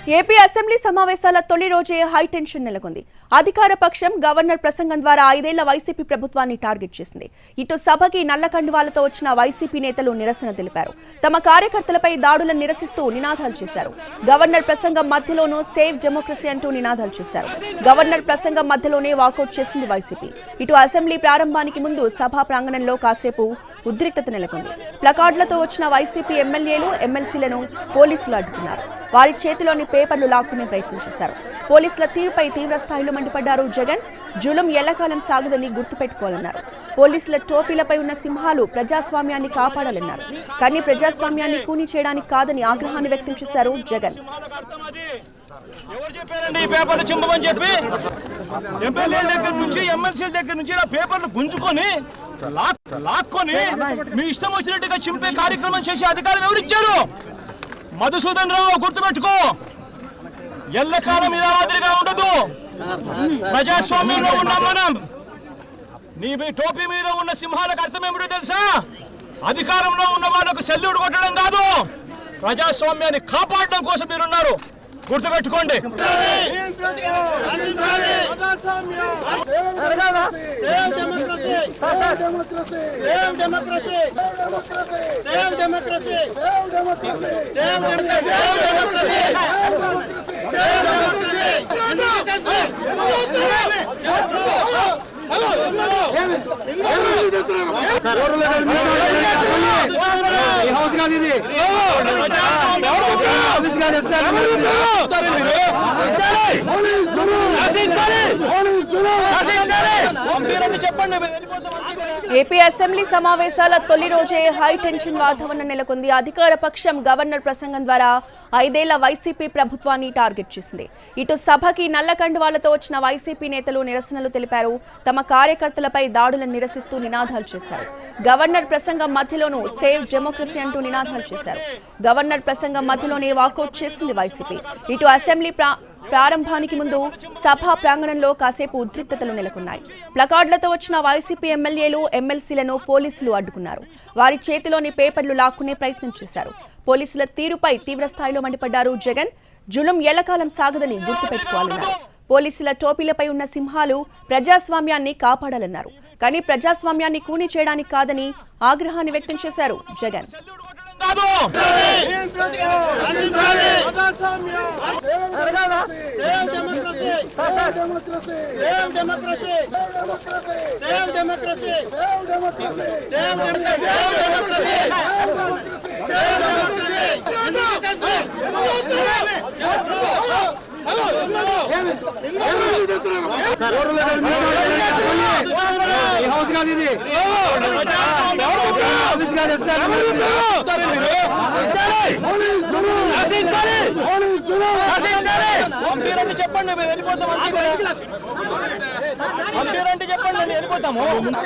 AP assembly సమావేశాల తొలి రోజే హైటెన్షన్ నెలకొంది అధికార పక్షం గవర్నర్ ప్రసంగం ద్వారా ఐదేళ్ల వైసీపీ ప్రభుత్వాన్ని టార్గెట్ చేసింది ఇటు సభకి నల్ల కండువాలతో వచ్చిన వైసీపీ నేతలు నిరసన తెలిపారు తమ కార్యకర్తలపై దాడులను నిరసిస్తూ నినాదాలు చేశారు గవర్నర్ ప్రసంగం మధ్యలోనూ సేవ్ డెమోక్రసీ అంటూ నినాదాలు చేశారు గవర్నర్ ప్రసంగం మధ్యలోనే వాకౌట్ చేసింది వైసీపీ ఇటు అసెంబ్లీ ప్రారంభానికి ముందు సభా ప్రాంగణంలో కాసేపు ఉద్రిక్తత నెలకొంది ప్లకార్డులతో వచ్చిన వైసీపీ ఎమ్మెల్యేలు ఎమ్మెల్సీలను పోలీసులు అడ్డుకున్నారు వారి చేతిలోని పేపర్లు లాక్కునే ప్రయత్నం చేశారు పోలీసుల తీరుపై తీవ్ర స్థాయిలో మండిపడ్డారు జగన్ జులుం ఎల్లకాలం సాగుదని గుర్తుపెట్టుకోవాలన్నారు పోలీసుల టోపీలపై ఉన్న సింహాలు ప్రజాస్వామ్యాన్ని కాపాడాలన్నారు కానీ ప్రజాస్వామ్యాన్ని కూని చేయడానికి కాదని ఆగ్రహాన్ని వ్యక్తం చేశారు జగన్ ఎవరు చెప్పారండి ఈ పేపర్లు చింపమని చెప్పి ఎమ్మెల్యేల దగ్గర నుంచి ఎమ్మెల్సీల దగ్గర నుంచి ఇలా పేపర్లు గుంజుకొని లాక్- లాక్కొని మీ ఇష్టం వచ్చినట్టుగా చింపే కార్యక్రమం చేసే అధికారం ఎవరిచ్చారు మధుసూదన్ రావు గుర్తుపెట్టుకో ఎల్లకాలం ఇలా మాదిరిగా ఉండదు ప్రజాస్వామ్యంలో ఉన్నాం మనం నీ మీ టోపీ మీద ఉన్న సింహాలకు అర్థం ఏమిటో తెలుసా అధికారంలో ఉన్న వాళ్ళకు సెల్యూట్ కొట్టడం కాదు ప్రజాస్వామ్యాన్ని కాపాడడం కోసం మీరున్నారు గుర్తుపెట్టుకోండి పంపిరండి, చెప్పండి మేము వెళ్ళిపోతాం. ఏపీ అసెంబ్లీ సమావేశాల తొలి రోజే హై టెన్షన్ వాతావరణం నెలకొంది అధికార పక్షం గవర్నర్ ప్రసంగం ద్వారా ఐదేళ్ల వైసీపీ ప్రభుత్వాన్ని టార్గెట్ చేసింది ఇటు సభకి నల్ల కండువాలతో వచ్చిన వైసీపీ నేతలు నిరసనలు తెలిపారు తమ కార్యకర్తలపై దాడులను నిరసిస్తూ నినాదాలు చేశారు గవర్నర్ ప్రసంగం మధ్యలోనూ సేవ్ డెమోక్రసీ అంటూ నినాదాలు చేశారు గవర్నర్ ప్రసంగం మధ్యలోనే వాకౌట్ చేసింది వైసీపీ ఇటు అసెంబ్లీ ప్రా ప్రారంభానికి ముందు సభా ప్రాంగణంలో కాసేపు ఉద్రిక్తతలు నెలకొన్నాయి ప్లకార్డులతో వచ్చిన వైసీపీ ఎమ్మెల్యేలు ఎమ్మెల్సీలను పోలీసులు అడ్డుకున్నారు వారి చేతిలోని పేపర్లు లాక్కునే ప్రయత్నం చేశారు పోలీసుల తీరుపై తీవ్ర స్థాయిలో మండిపడ్డారు జగన్ జులుం ఎల్లకాలం సాగదని గుర్తుపెట్టుకోవాలన్నారు పోలీసుల టోపీలపై ఉన్న సింహాలు ప్రజాస్వామ్యాన్ని కాపాడాలన్నారు కానీ ప్రజాస్వామ్యాన్ని కూని చేయడానికి కాదని ఆగ్రహాన్ని వ్యక్తం చేశారు జగన్ కాదు పంపిరండి, చెప్పండి మేము వెళ్ళిపోతాం పంపిరండి చెప్పండి మేము వెళ్ళిపోతాము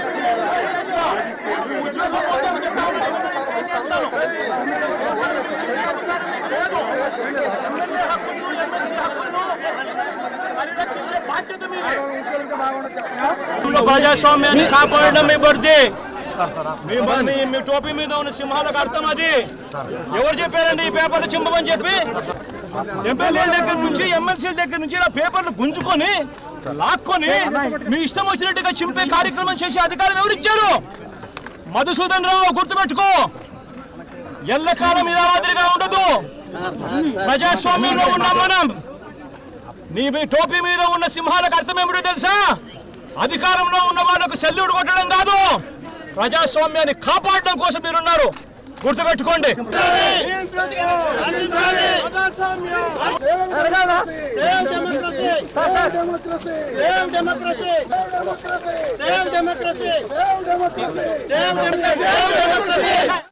ప్రజాస్వామ్యాన్ని కాపాడడం మీ బర్ది మీ మీ- మీ టోపీ మీద ఉన్న సింహాలకు అర్థం అది ఎవరు చెప్పారండి ఈ పేపర్లు చింపమని చెప్పి ఎమ్మెల్యేల దగ్గర నుంచి ఎమ్మెల్సీల దగ్గర నుంచి ఇలా పేపర్లు గుంజుకొని లాక్కొని మీ ఇష్టం వచ్చినట్టుగా చింపే కార్యక్రమం చేసే అధికారం ఎవరిచ్చారు మధుసూదన్ రావు గుర్తుపెట్టుకో ఎల్లకాలం ఇలా మాదిరిగా ఉండదు ప్రజాస్వామ్యంలో ఉన్నాం మనం నీ మీ టోపీ మీద ఉన్న సింహాలకు అర్థం ఏమిటో తెలుసా అధికారంలో ఉన్న వాళ్ళకు సెల్యూట్ కొట్టడం కాదు ప్రజాస్వామ్యాన్ని కాపాడడం కోసం మీరున్నారు గుర్తుపెట్టుకోండి democracy!